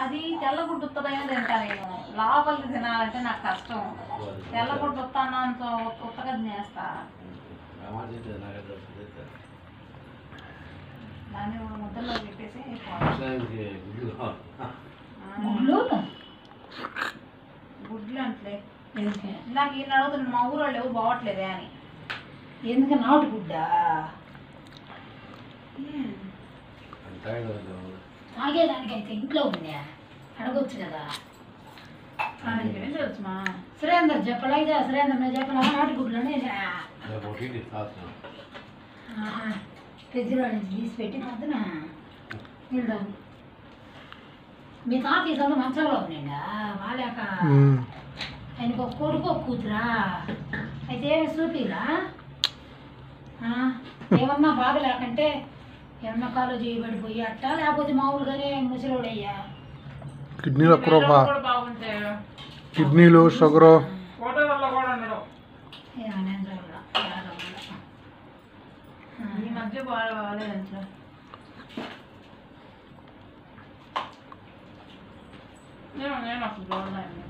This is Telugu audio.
అది తెల్లగుడ్డు ఉత్తదైనా తింటా నేను లోపలికి తినాలంటే నాకు కష్టం తెల్లగుడ్డు ఉత్తానంతో ఉత్తగా తినేస్తా దాన్ని ఒక ముద్దలో పెట్టేసి పోతా. ఆ, గుడ్లు గుడ్లు అంటే ఎందుకే నాకు ఈయన అడుగుతున్న మా ఊరు వాళ్ళు ఎవరు బావట్లేదే అని ఎందుకు నాటు గుడ్డ తాగేదానికైతే ఇంట్లో ఉందా అడగొచ్చు కదా ఆయనకేం తెలుసు మా సురేందర్ చెప్పలేదా సురేందర్ నేను చెప్పలా నాటు గుడ్లోనే ఫ్రిడ్జ్లో నుంచి తీసి పెట్టి పొద్దున వెళ్దాం మీ తాత ఈ సందు మంచంలో ఉన్నాడా బాలేక ఆయనకు ఒక కొడుకు ఒక కూతురా అయితే ఏమి చూపిరా ఏమన్నా బాధ లేకంటే ఏమన్నా కాలు చేయబడిపోయి అట్ట లేకపోతే మామూలుగానే ముసలోడయ్యా కిడ్నీలో కురప కూడా బాగుంటే కిడ్నీలు షుగరు ఫోటోలలో కూడా ఉండడం ఏమన్నా చూడరా బాగా ఉండ. ఈ మధ్య బాగా బాగాలేదంటే నేను నేను అసలు చూడలేదు